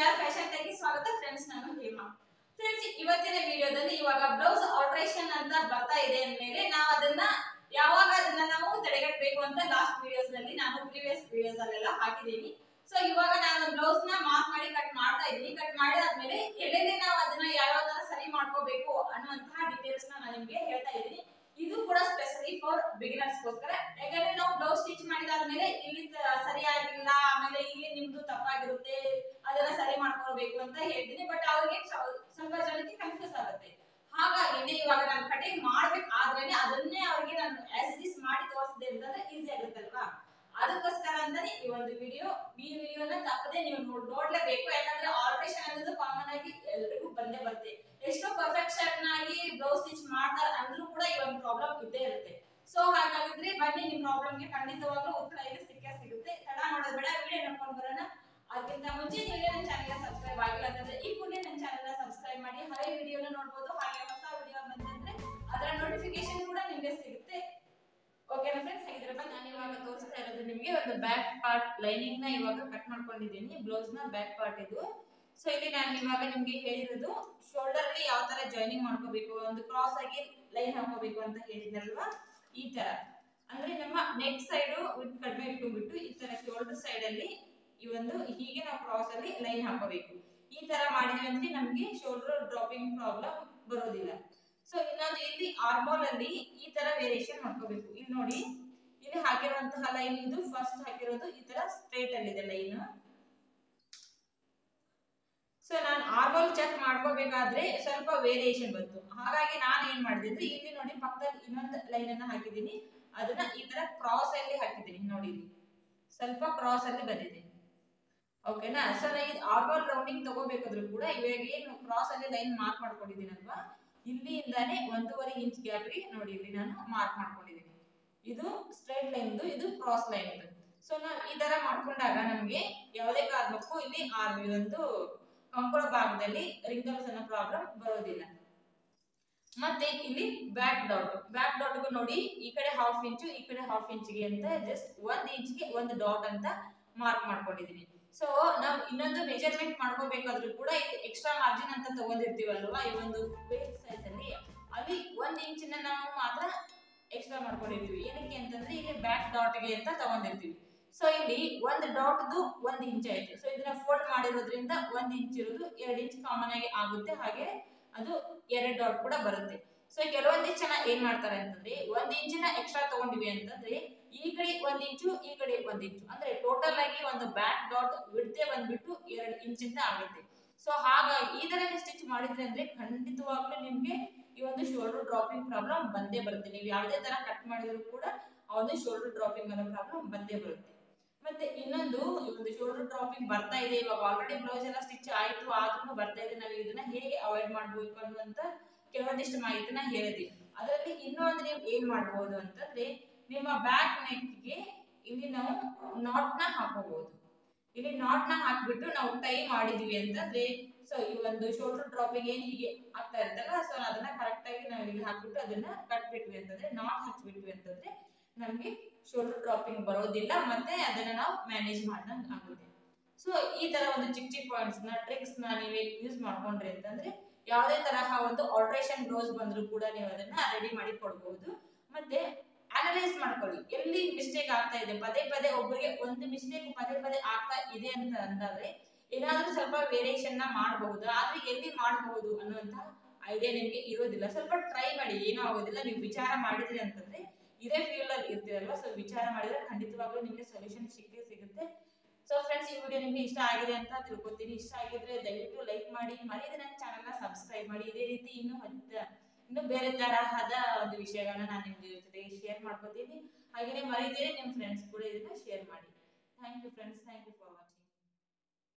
R fashion ಟೆಕ್ಗೆ ಸ್ವಾಗತ friends ನಾನು Hema friends ಇವತ್ತಿನ ವಿಡಿಯೋದಲ್ಲಿ ಇವಾಗ ಬ್ಲೌಸ್ ಆಲ್ಟ್ರೇಷನ್ ಅಂತ ಬರ್ತಾ ಇದೆ ಅಂದ್ಮೇಲೆ ನಾವು ಅದನ್ನ ಯಾವಾಗ ಅದನ್ನ ನಾವು ತಡೆಗಟ್ಟಬೇಕು ಅಂತ ಲಾಸ್ಟ್ ವಿಡಿಯೋಸ್ ನಲ್ಲಿ ನಾನು ಪ್ರೀವಿಯಸ್ ವಿಡಿಯೋಸ್ ಅಲ್ಲೆಲ್ಲ ಹಾಕಿದ್ದೀನಿ ಸೊ ಇವಾಗ ನಾನು ಬ್ಲೌಸ್ ನ ಮಾರ್ಕ್ ಮಾಡಿ ಕಟ್ ಮಾಡ್ತಾ ಇದ್ದೀನಿ ಕಟ್ ಮಾಡಿದಾದ್ಮೇಲೆ ಎಲ್ಲೆಲ್ಲಿ ನಾವು ಅದನ್ನ ಯಾವ ತರ ಸರಿ ಮಾಡ್ಕೋಬೇಕು ಅನ್ನುವಂತಹ ಡೀಟೇಲ್ಸ್ ನ ನಾನು ನಿಮ್ಗೆ ಹೇಳ್ತಾ ಇದ್ದೀನಿ ಇದು ಕೂಡ ಸ್ಪೆಷಲಿ ಫಾರ್ ಬಿಗಿನರ್ಸ್ ಗೋಸ್ಕರ ಯಾಕಂದ್ರೆ ನಾವು ಬ್ಲೌಸ್ ಸ್ಟಿಚ್ ಮಾಡಿದಾದ್ಮೇಲೆ ಇಲ್ಲಿ ತ- ಸರಿಯಾಗಿಲ್ಲ ಆಮೇಲೆ ಇಲ್ಲಿ ನಿಮ್ದು ತಪ್ಪಾಗಿರುತ್ತೆ ಅದನ್ನ ಸರಿ ಮಾಡ್ಕೊಳ್ಬೇಕು ಅಂತ ಹೇಳ್ತೀನಿ ಬಟ್ ಅವ್ರಿಗೆ ಸ್ವ- ಸ್ವಲ್ಪ ಜನಕ್ಕೆ ಕನ್ಫ್ಯೂಸ್ ಆಗುತ್ತೆ ಹಾಗಾಗಿ ಇವಾಗ ನಾನು ಕಟಿಂಗ್ ಮಾಡ್ಬೇಕಾದ್ರೇನೆ ಅದನ್ನೇ ಅವ್ರಿಗೆ ನಾನು ಆಸ್ ಇಟ್ ಇಸ್ ಮಾಡಿ ತೋರಿಸಿದೆ ಅಂತಂದ್ರೆ ಈಸಿ ಆಗುತ್ತಲ್ವಾ ಅದಕ್ಕೋಸ್ಕರ ಅಂತಾನೆ ಈ ಒಂದು ವಿಡಿಯೋ ಈ ವಿಡಿಯೋನ ತಪ್ಪದೆ ನೀವು ನೋಡ್- ನೋಡ್ಲೇಬೇಕು ಯಾಕಂದ್ರೆ ಆಲ್ಟ್ರೇಷನ್ ಅನ್ನೋದು ಕಾಮನ್ ಆಗಿ ಎಲ್ರಿಗೂ ಬಂದೇ ಬರುತ್ತೆ ಎಷ್ಟೋ ಪರ್ಫೆಕ್ಷನ್ ಆಗಿ ಬ್ಲೌಸ್ ಸ್ಟಿಚ್ ಮಾಡ್ತಾರೆ ಅಂದ್ರೂ ಕೂಡ ಈ ಒಂದು ಪ್ರಾಬ್ಲಮ್ ಇದ್ದೇ ಇರುತ್ತೆ ಸೊ ಹಾಗಾಗಿದ್ರೆ ಬನ್ನಿ ನಿಮ್ ಪ್ರಾಬ್ಲಮ್ ಗೆ ಖಂಡಿತವಾಗ್ಲೂ ಉತ್ತರ ಇಲ್ಲಿ ಸಿಕ್ಕೇ ಸಿಗುತ್ತೆ ತಡ ಮಾಡೋದು ಬೇಡ ವಿಡಿಯೋ ನೋಡ್ಕೊಂಡು ಬರೋಣ ಅದಕ್ಕಿಂತ ಮುಂಚೆ ನೀವು ನನ್ನ ಚಾನೆಲ್ ಸಬ್ಸ್ಕ್ರೈಬ್ ಆಗಿಲ್ಲ ಅಂತಂದ್ರೆ ಈ ಕೂಡಲೇ ನನ್ನ ಚಾನೆಲ್ ಸಬ್ಸ್ಕ್ರೈಬ್ ಮಾಡಿ ಹಳೆ ವಿಡಿಯೋನ ನೋಡ್ಬೋದು ಹಾಗೆ ಹೊಸ ವಿಡಿಯೋ ಬಂತಂದ್ರೆ ಅದರ ನೋಟಿಫಿಕೇಶನ್ ಕೂಡ ನಿಮಗೆ ಸಿಗುತ್ತೆ ಓಕೆನಾ ಫ್ರೆಂಡ್ಸ್ ಹಾಗಿದ್ರೆ ಬನ್ನಿ ನಾನು ಇವಾಗ ತೋರಿಸ್ತಾ ಇರೋದು ನಿಮಗೆ ಒಂದು ಬ್ಯಾಕ್ ಪಾರ್ಟ್ ಲೈನಿಂಗ್ ನ ಇವಾಗ ಕಟ್ ಮಾಡ್ಕೊಂಡಿದ್ದೀನಿ ಬ್ಲೌಸ್ ನ ಬ್ಯಾಕ್ ಪಾರ್ಟ್ ಇದು ಸೊ ಇಲ್ಲಿ ನಾನು ಇವಾಗ ನಿಮ್ಗೆ ಹೇಳಿರೋದು ಶೋಲ್ಡರ್ ಅಲ್ಲಿ ಯಾವ ತರ ಜಾಯಿನಿಂಗ್ ಮಾಡ್ಕೋಬೇಕು ಒಂದು ಕ್ರಾಸ್ ಆಗಿ ಲೈನ್ ಹಾಕೋಬೇಕು ಅಂತ ಹೇಳಿದ್ರಲ್ವಾ ಈ ತರ ಅಂದ್ರೆ ನಮ್ಮ ನೆಕ್ ಸೈಡ್ ವಿತ್ ಕಡಿಮೆ ಇಟ್ಕೊಂಡ್ಬಿಟ್ಟು ಈ ತರ ಶೋಲ್ಡರ್ ಸೈಡ್ ಅಲ್ಲಿ ಈ ಒಂದು ಹೀಗೆ ನಾವು ಕ್ರಾಸ್ ಅಲ್ಲಿ ಲೈನ್ ಹಾಕೋಬೇಕು ಈ ತರ ಮಾಡಿದ್ವಿ ಅಂದ್ರೆ ನಮ್ಗೆ ಶೋಲ್ಡರ್ ಡ್ರಾಪಿಂಗ್ ಪ್ರಾಬ್ಲಮ್ ಬರೋದಿಲ್ಲ ಸೊ ಇನ್ನೊಂದು ಇಲ್ಲಿ ಆರ್ಮೋಲ್ ಅಲ್ಲಿ ಈ ತರ ವೇರಿಯೇಷನ್ ಮಾಡ್ಕೋಬೇಕು ಇಲ್ಲಿ ನೋಡಿ ಇಲ್ಲಿ ಹಾಕಿರುವಂತಹ ಲೈನ್ ಇದು ಫಸ್ಟ್ ಹಾಕಿರೋದು ಈ ತರ ಸ್ಟ್ರೇಟ್ ಅಲ್ಲಿ ಇದೆ ಲೈನ್ ಸೊ ನಾನು ಆರ್ಮೋಲ್ ಚೆಕ್ ಮಾಡ್ಕೋಬೇಕಾದ್ರೆ ಸ್ವಲ್ಪ ವೇರಿಯೇಷನ್ ಬಂತು ಹಾಗಾಗಿ ನಾನು ಏನ್ ಮಾಡಿದ್ರೆ ಇಲ್ಲಿ ನೋಡಿ ಪಕ್ಕದಲ್ಲಿ ಇನ್ನೊಂದು ಲೈನ್ ಅನ್ನ ಹಾಕಿದ್ದೀನಿ ಅದನ್ನ ಈ ತರ ಕ್ರಾಸ್ ಅಲ್ಲಿ ಹಾಕಿದ್ದೀನಿ ನೋಡಿ ಇಲ್ಲಿ ಸ್ವಲ್ಪ ಕ್ರಾಸ್ ಅಲ್ಲಿ ಬಂದಿದೆ ಓಕೆನಾ ಸೊ ನಾನು ಇದು ಆರ್ಮೋಲ್ ರೌಂಡಿಂಗ್ ತಗೋಬೇಕಾದ್ರೂ ಕೂಡ ಇವಾಗ ಏನು ಕ್ರಾಸ್ ಅಲ್ಲಿ ಲೈನ್ ಮಾರ್ಕ್ ಮಾಡ್ಕೊಂಡಿದ್ದೀನಲ್ವಾ ಇಲ್ಲಿಂದಾನೆ ಒಂದೂವರೆ ಇಂಚ್ ಗ್ಯಾಪ್ಗೆ ನೋಡಿ ಇಲ್ಲಿ ನಾನು ಮಾರ್ಕ್ ಮಾಡ್ಕೊಂಡಿದ್ದೀನಿ ಇದು ಸ್ಟ್ರೈಟ್ ಲೈನ್ ಇದು ಕ್ರಾಸ್ ಲೈನ್ ಇದು ಸೊ ನಾವು ಈ ತರ ಮಾಡ್ಕೊಂಡಾಗ ನಮಗೆ ಯಾವುದೇ ಕಾರಣಕ್ಕೂ ಇಲ್ಲಿ ಆ ಒಂದು ಕಂಕುಳ ಭಾಗದಲ್ಲಿ ರಿಂಕಲ್ಸ್ ಅನ್ನೋ ಪ್ರಾಬ್ಲಮ್ ಬರೋದಿಲ್ಲ ಮತ್ತೆ ಇಲ್ಲಿ ಬ್ಯಾಕ್ ಡಾಟ್ ಬ್ಯಾಕ್ ಡಾಟ್ಗೂ ನೋಡಿ ಈ ಕಡೆ ಹಾಫ್ ಇಂಚು ಈ ಕಡೆ ಹಾಫ್ ಇಂಚ್ಗೆ ಅಂತ ಜಸ್ಟ್ ಒಂದ್ ಇಂಚ್ಗೆ ಒಂದು ಡಾಟ್ ಅಂತ ಮಾರ್ಕ್ ಮಾಡ್ಕೊಂಡಿದೀನಿ ಸೊ ನಾವು ಇನ್ನೊಂದು ಮೆಜರ್ಮೆಂಟ್ ಮಾಡ್ಕೋಬೇಕಾದ್ರೂ ಕೂಡ ಇಲ್ಲಿ ಎಕ್ಸ್ಟ್ರಾ ಮಾರ್ಜಿನ್ ಅಂತ ತಗೊಂಡಿರ್ತೀವಲ್ವಾ ಈ ಒಂದು ವೇಸ್ಟ್ ಸೈಜ್ ಅಲ್ಲಿ ಅಲ್ಲಿ ಒಂದ್ ಇಂಚಿನ ನಾವು ಮಾತ್ರ ಎಕ್ಸ್ಟ್ರಾ ಮಾಡ್ಕೊಂಡಿರ್ತೀವಿ ಏನಕ್ಕೆ ಅಂತಂದ್ರೆ ಇಲ್ಲಿ ಬ್ಯಾಕ್ ಡಾಟ್ಗೆ ಅಂತ ತಗೊಂಡಿರ್ತೀವಿ ಸೊ ಇಲ್ಲಿ ಒಂದು ಡಾಟ್ದು ಒಂದ್ ಇಂಚ್ ಆಯ್ತು ಸೊ ಇದನ್ನ ಫೋಲ್ಡ್ ಮಾಡಿರೋದ್ರಿಂದ ಒಂದ್ ಇಂಚ್ ಇರೋದು ಎರಡ್ ಇಂಚ್ ಕಾಮನ್ ಆಗಿ ಆಗುತ್ತೆ ಹಾಗೆ ಅದು ಎರಡ್ ಡಾಟ್ ಕೂಡ ಬರುತ್ತೆ ಸೊ ಕೆಲವೊಂದಿಷ್ಟು ಜನ ಏನ್ ಮಾಡ್ತಾರೆ ಅಂತಂದ್ರೆ ಒಂದ್ ಇಂಚಿನ ಎಕ್ಸ್ಟ್ರಾ ತಗೊಂಡಿವಿ ಅಂತಂದ್ರೆ ಈ ಕಡೆ ಒಂದ್ ಇಂಚು ಈ ಕಡೆ ಒಂದ್ ಇಂಚು ಅಂದ್ರೆ ಟೋಟಲ್ ಆಗಿ ಒಂದು ಬ್ಯಾಕ್ ಡಾಟ್ ಬಿಡದೆ ಬಂದ್ಬಿಟ್ಟು ಎರಡ್ ಇಂಚಿಂದ ಆಗುತ್ತೆ ಸೊ ಹಾಗಾಗಿ ಈ ತರ ಸ್ಟಿಚ್ ಮಾಡಿದ್ರೆ ಅಂದ್ರೆ ಖಂಡಿತವಾಗ್ಲೂ ನಿಮ್ಗೆ ಈ ಒಂದು ಶೋಲ್ಡರ್ ಡ್ರಾಪಿಂಗ್ ಪ್ರಾಬ್ಲಮ್ ಬಂದೇ ಬರುತ್ತೆ ನೀವು ಯಾವುದೇ ತರ ಕಟ್ ಮಾಡಿದ್ರು ಕೂಡ ಆ ಒಂದು ಶೋಲ್ಡರ್ ಡ್ರಾಪಿಂಗ್ ಅನ್ನೋ ಪ್ರಾಬ್ಲಮ್ ಬಂದೇ ಬರುತ್ತೆ ಮತ್ತೆ ಇನ್ನೊಂದು ಈ ಒಂದು ಶೋಲ್ಡರ್ ಡ್ರಾಪಿಂಗ್ ಬರ್ತಾ ಇದೆ ಇವಾಗ ಆಲ್ರೆಡಿ ಬ್ಲೌಸ್ ಎಲ್ಲ ಸ್ಟಿಚ್ ಆಯ್ತು ಆದ್ರೂ ಬರ್ತಾ ಇದೆ ನಾವು ಇದನ್ನ ಹೇಗೆ ಅವಾಯ್ಡ್ ಮಾಡ್ಬೇಕು ಅನ್ನುವಂತ ಕೆಲವೊಂದಿಷ್ಟು ಮಾಹಿತಿನ ಹೇಳಿದ್ವಿ ಅದರಲ್ಲಿ ಇನ್ನೊಂದು ನೀವು ಏನ್ ಮಾಡ್ಬೋದು ಅಂತಂದ್ರೆ ನಿಮ್ಮ ಬ್ಯಾಕ್ ನೆಕ್ಗೆ ಇಲ್ಲಿ ನಾವು ನಾಟ್ ನ ಹಾಕೋಬಹುದು ಇಲ್ಲಿ ನಾಟ್ ನ ಹಾಕ್ಬಿಟ್ಟು ನಾವು ಟೈ ಮಾಡಿದೀವಿ ಅಂತಂದ್ರೆ ಸೊ ಈ ಒಂದು ಶೋಲ್ಡರ್ ಡ್ರಾಪಿಂಗ್ ಏನ್ ಹೀಗೆ ಆಗ್ತಾ ಇರ್ತಲ್ಲ ಸೊ ಅದನ್ನ ಕರೆಕ್ಟ್ ಆಗಿ ನಾವು ಇಲ್ಲಿ ಹಾಕ್ಬಿಟ್ಟು ಅದನ್ನ ಕಟ್ಬಿಟ್ವಿ ಅಂತಂದ್ರೆ ನಾಟ್ ಹಚ್ಬಿಟ್ವಿ ಅಂತಂದ್ರೆ ನಮ್ಗೆ ಶೋಲ್ಡರ್ ಡ್ರಾಪಿಂಗ್ ಬರೋದಿಲ್ಲ ಮತ್ತೆ ಅದನ್ನ ನಾವು ಮ್ಯಾನೇಜ್ ಮಾಡ್ದಂಗ್ ಆಗುತ್ತೆ ಸೊ ಈ ತರ ಒಂದು ಚಿಕ್ಕ ಚಿಕ್ಕ ಪಾಯಿಂಟ್ಸ್ ನ ಟ್ರಿಕ್ಸ್ ನ ನೀವೇ ಯೂಸ್ ಮಾಡ್ಕೊಂಡ್ರಿ ಅಂತಂದ್ರೆ ಯಾವುದೇ ತರಹ ಒಂದು ಆಲ್ಟ್ರೇಷನ್ ಬ್ಲೌಸ್ ಬಂದ್ರು ಕೂಡ ನೀವು ಅದನ್ನ ರೆಡಿ ಮಾಡಿ ಕೊಡ್ಬಹುದು ಮತ್ತೆ ಅನಲೈಸ್ ಮಾಡ್ಕೊಳ್ಳಿ ಎಲ್ಲಿ ಮಿಸ್ಟೇಕ್ ಆಗ್ತಾ ಇದೆ ಪದೇ ಪದೇ ಒಬ್ಬರಿಗೆ ಒಂದು ಮಿಸ್ಟೇಕ್ ಪದೇ ಪದೇ ಆಗ್ತಾ ಇದೆ ಅಂತ ಅಂದಾದ್ರೆ ಏನಾದ್ರೂ ಸ್ವಲ್ಪ ವೇರಿಯೇಷನ್ ನ ಮಾಡಬಹುದು ಆದ್ರೆ ಎಲ್ಲಿ ಮಾಡಬಹುದು ಅನ್ನುವಂತ ಐಡಿಯಾ ನಿಮ್ಗೆ ಇರೋದಿಲ್ಲ ಸ್ವಲ್ಪ ಟ್ರೈ ಮಾಡಿ ಏನೂ ಆಗೋದಿಲ್ಲ ನೀವು ವಿಚಾರ ಮಾಡಿದ್ರಿ ಅಂತಂದ್ರೆ ಇದೇ ಫೀಲ್ಡ್ ಅಲ್ಲಿ ಇರ್ತೀರಲ್ವಾ ಸೊ ವಿಚಾರ ಮಾಡಿದ್ರೆ ಖಂಡಿತವಾಗ್ಲೂ ನಿಮಗೆ ಸೊಲ್ಯೂಷನ್ ಸಿಕ್ಕೇ ಸಿಗುತ್ತೆ ಸೊ ಫ್ರೆಂಡ್ಸ್ ಈ ವಿಡಿಯೋ ನಿಮ್ಗೆ ಇಷ್ಟ ಆಗಿದೆ ಅಂತ ತಿಳ್ಕೊತೀನಿ ಇಷ್ಟ ಆಗಿದ್ರೆ ದಯವಿಟ್ಟು ಲೈಕ್ ಮಾಡಿ ಮರೀದೆ ನನ್ನ ಚಾನಲ್ನ ಸಬ್ಸ್ಕ್ರೈಬ್ ಮಾಡಿ ಇದೇ ರೀತಿ ಇನ್ನೂ ಹತ್ತ- ಇನ್ನು ಬೇರೆ ತರಹದ ಒಂದು ವಿಷಯಗಳನ್ನ ನಾನು ನಿಮ್ ಜೊತೆಗೆ ಶೇರ್ ಮಾಡ್ಕೊತೀನಿ ಹಾಗೆಯೇ ಮರೀದೇ ನಿಮ್ಮ ಫ್ರೆಂಡ್ಸ್ ಕೂಡ ಇದನ್ನ ಶೇರ್ ಮಾಡಿ thank you friends thank you for watching